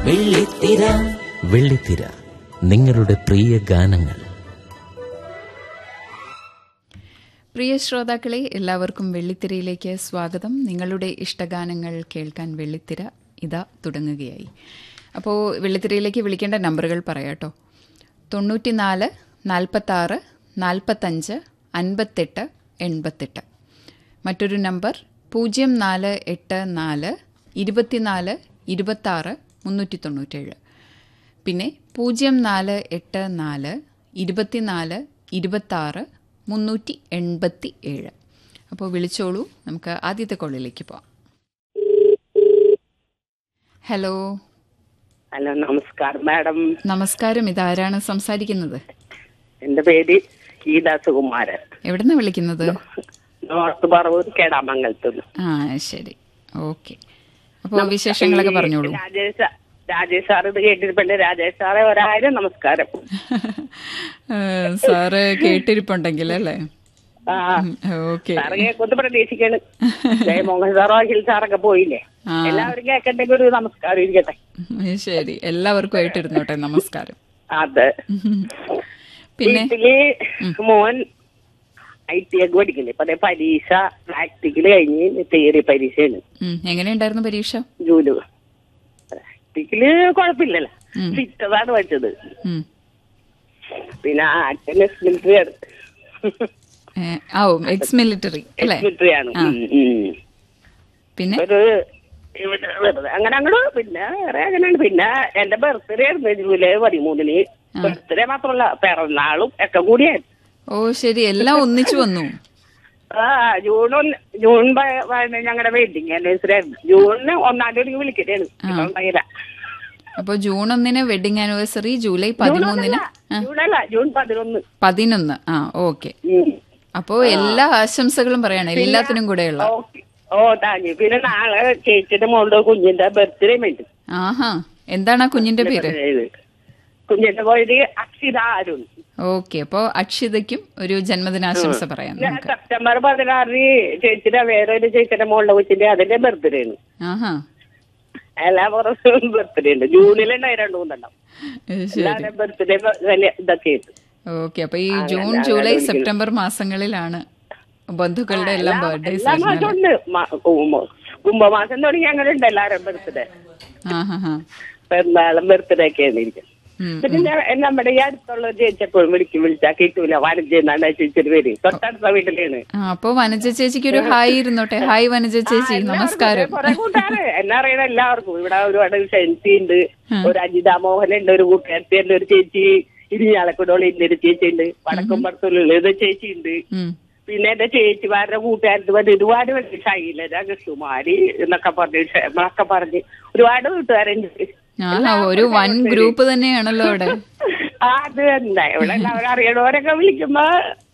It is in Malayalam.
വെള്ളിത്തിര വെള്ളിത്തിര നിങ്ങളുടെ പ്രിയ ഗാനങ്ങൾ പ്രിയ ശ്രോതാക്കളെ എല്ലാവർക്കും വെള്ളിത്തിരയിലേക്ക് സ്വാഗതം നിങ്ങളുടെ ഇഷ്ടഗാനങ്ങൾ കേൾക്കാൻ വെള്ളിത്തിര ഇതാ തുടങ്ങുകയായി അപ്പോൾ വെള്ളിത്തിരയിലേക്ക് വിളിക്കേണ്ട നമ്പറുകൾ പറയാട്ടോ തൊണ്ണൂറ്റിനാല് നാൽപ്പത്താറ് നാൽപ്പത്തഞ്ച് അൻപത്തെട്ട് എൺപത്തെട്ട് മറ്റൊരു നമ്പർ പൂജ്യം നാല് എട്ട് നാല് ഇരുപത്തിനാല് ഇരുപത്താറ് മുന്നൂറ്റി തൊണ്ണൂറ്റേഴ് പിന്നെ പൂജ്യം നാല് എട്ട് നാല് ഇരുപത്തിനാല് ഇരുപത്താറ് മുന്നൂറ്റി എൺപത്തി ഏഴ് അപ്പോൾ വിളിച്ചോളൂ നമുക്ക് ആദ്യത്തെ കോളിലേക്ക് പോവാം ഹലോ ഹലോ നമസ്കാരം മാഡം നമസ്കാരം ഇതാരാണ് സംസാരിക്കുന്നത് എന്റെ പേര് ഗീതാ സുകുമാരൻ എവിടുന്ന വിളിക്കുന്നത് നോർത്ത് പറവൂർ കേടാമംഗലത്ത് ആ ശരി ഓക്കെ അപ്പോൾ വിശേഷങ്ങളൊക്കെ പറഞ്ഞോളൂ രാജേഷ് രാജേഷ് സാർ ഇത് കേട്ടിരിപ്പുണ്ട് രാജേഷ് സാറെ ഒരായിരം നമസ്കാരം ഏഹ്, സാറ് കേട്ടിരിപ്പുണ്ടെങ്കിൽ അല്ലേ ആ ഓക്കെ സാറ് കേൾക്കൊന്ന് പ്രതീക്ഷിക്കാണ് ജയമോഹൻ സാറോ അഖിൽ സാറൊക്കെ പോയില്ലേ ആ. എല്ലാവരും കേൾക്കണ്ടെങ്കിൽ ഒരു നമസ്കാരം ഇരിക്കട്ടെ ശരി എല്ലാവർക്കും ആയിട്ടിരുന്നോട്ടെ നമസ്കാരം അതെ പിന്നെ വീട്ടില് മോൻ ഐ ടി ഒക്കെ പഠിക്കുന്നത് ഇപ്പൊ ദേ പരീക്ഷ പ്രാക്ടിക്കല് കഴിഞ്ഞ് തിയറി പരീക്ഷയാണ് ഉം, എങ്ങനെയുണ്ടായിരുന്നു പരീക്ഷ ജൂലു പ്രാക്ടിക്കല് കുഴപ്പമില്ലല്ലോ ഫിറ്റതാണ് പഠിച്ചത് ഉം. പിന്നെ അച്ഛൻ എക്സ് മിലിറ്ററി ആണ് ഏ, ആ എക്സ് മിലിറ്ററി അല്ലേ മിലിറ്ററി ആണ് ഉം, ഉം. പിന്നെ ഒരു ഇവിടെ വെറുതെ അങ്ങനെ അങ്ങോട്ട് പിന്നെ വേറെ അങ്ങനെയാണ് പിന്നെ എന്റെ ബർത്ത്ഡേ ആയിരുന്നു ജൂലൈ പതിമൂന്നിന് ബർത്ത്ഡേ മാത്രമല്ല പിറന്നാളും ഒക്കെ കൂടിയായിരുന്നു ഓ ശരി എല്ലാം ഒന്നിച്ചു വന്നു ആ ജൂൺ ഒന്ന് ജൂൺ ഞങ്ങളുടെ വെഡിങ് ആനിവേഴ്സറി ആയിരുന്നു ജൂണിന് ഒന്നാം തീയതി വിളിക്കട്ടാണ് ഉണ്ടായില്ല അപ്പൊ ജൂൺ ഒന്നിന് വെഡിങ് ആനിവേഴ്സറി ജൂലൈ പതിമൂന്നിന് ആ, ജൂണല്ല ജൂൺ പതിനൊന്ന് പതിനൊന്ന് ആ ഓക്കെ ഉം. അപ്പോ എല്ലാ ആശംസകളും പറയണം എല്ലാത്തിനും കൂടെയുള്ള ഓക്കെ ഓ താങ്ക് യു പിന്നെ നാളെ ചേച്ചിയുടെ മോളുടെ കുഞ്ഞിന്റെ ബർത്ത്ഡേ ഉണ്ട് ആഹാ എന്താണ് ആ കുഞ്ഞിന്റെ പേര് കുഞ്ഞിന്റെ പോയത് അക്ഷിത അരുൺ ഓക്കെ അപ്പോ അക്ഷിതയ്ക്കും ഒരു ജന്മദിനാശംസ പറയാം ഞാൻ നമുക്ക് സെപ്റ്റംബർ പതിനാറിന് ചേച്ചിയുടെ വേറെ ഒരു ചേച്ചിയുടെ മോളുടെ കൊച്ചിന്റെ അതിന്റെ ബർത്ത്ഡേ ആണ് ആഹാ എല്ലാ പ്രാവശ്യവും ബർത്ത്ഡേ ഉണ്ട് ജൂണിലുണ്ടായി രണ്ടു മൂന്നെണ്ണം ഏ, ശരി എല്ലാവരുടെ ബർത്ത്ഡേ വലിയ ഇതൊക്കെ ആയിട്ട് ഓക്കെ അപ്പൊ ഈ ജൂൺ ജൂലൈ സെപ്റ്റംബർ മാസങ്ങളിലാണ് ബന്ധുക്കളുടെ എല്ലാം ബർത്ത്ഡേസ് എല്ലാ മാസം ഉണ്ട് മ- കുംഭ- കുംഭമാസം തുടങ്ങി അങ്ങനെ ഉണ്ട് എല്ലാവരും ബർത്ത്ഡേ ആഹാ ഹാ പെരുന്നാളും ബർത്ത്ഡേ ഒക്കെ ആയിരിക്കും ഉം, പിന്നെ ഞാൻ- നമ്മുടെ ഈ അടുത്തുള്ള ഒരു ചേച്ചി എപ്പോഴും വിളിക്കും വിളിച്ചാ കിട്ടൂല വനജെന്നാണ് ചേച്ചിയുടെ പേര് തൊട്ടടുത്ത വീട്ടിലാണ് ആ അപ്പൊ വനജ ചേച്ചിക്ക് ഒരു ഹായ് ഇരുന്നോട്ടെ ഹായ് വനജ ചേച്ചി നമസ്കാരം കുറെ കൂട്ടാണ് എന്നെ അറിയണ എല്ലാവർക്കും ഇവിടെ ഒരുപാട് ഷെൻസി ഉണ്ട് ഒരു അജിത മോഹൻ ഉണ്ട് ഒരു കൂട്ടുകാരത്തി ഉണ്ട് ഒരു ചേച്ചി ഇരിഞ്ഞാലക്കുടോളം ഇന്നൊരു ചേച്ചി ഉണ്ട് വടക്കും പുറത്തുള്ള ഒരു ചേച്ചി ഉണ്ട് ഉം. പിന്നെ എന്റെ ചേച്ചിമാരുടെ കൂട്ടുകാരത്ത് വന്ന് ഒരുപാട് പേര് ശൈലജ കൃഷ്ണകുമാരി എന്നൊക്കെ പറഞ്ഞ് എന്നൊക്കെ പറഞ്ഞ് ഒരുപാട് കൂട്ടുകാരുണ്ട് ആഹാ ഒരു വൻ ഗ്രൂപ്പ് തന്നെയാണല്ലോ അവിടെ ആ, അത് തന്നെ ഇവിടെ എല്ലാവരും അറിയണവരൊക്കെ വിളിക്കുമ്പോ